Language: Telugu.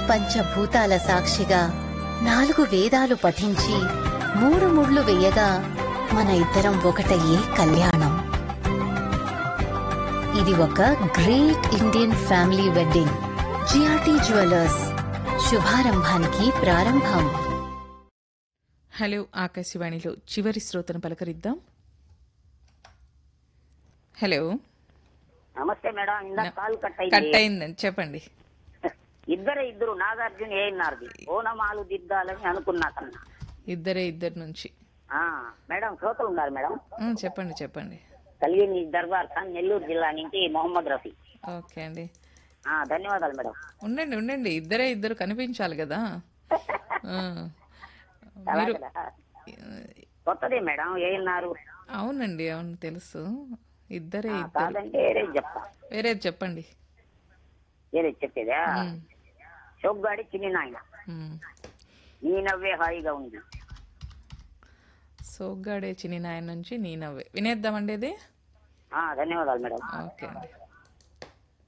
పంచభూతాల సాక్షిగా నాలుగు వేదాలు పఠించి మూడు ముళ్ళు వేయగా మన ఇద్దరం ఒకటయ్యే కళ్యాణం ఇది ఒక great Indian family wedding GRT jewellers శుభారంభానికి ప్రారంభం హలో ఆకాశవాణిలో చివరి శ్రోతను పలకరిద్దాం హలో నమస్తే మేడం ఇందాక కాల్ కట్ కట్ అయింది అయిందండి చెప్పండి ఇద్దరే ఇద్దరు నాగార్జున ఏనార్ది ఓనమాలు దిద్దాలని అనుకున్నా కన్నా ఇద్దరే ఇద్దరి నుంచి ఆ, మేడం శ్రోతలు ఉన్నారు మేడం ఆ, చెప్పండి చెప్పండి కలిగిని దర్బార్ ఖాన్ నెల్లూరు జిల్లా నుంచి మొహమ్మద్ రఫీ ఓకే అండి ఆ, ధన్యవాదాలు మేడం ఉండండి ఉండండి ఇద్దరే ఇద్దరు కనిపించాలి కదా ఆ. మీరు అలాగే కొత్తదే మేడం ఏన్నారు అవునండి అవును తెలుసు ఇద్దరే ఇద్దరు కాదంటే వేరే చెప్తా వేరేది చెప్పండి వేరే చెప్పేదా ఉమ్, షోగ్గాడి చిన్ని నాయన ఉమ్. నీ నవ్వే హాయిగా ఉంది సోగ్గాడే చిన్ని నాయన నుంచి నీ నవ్వే వినేద్దామండి ఇది ఆ, ధన్యవాదాలు మేడం ఓకే అండి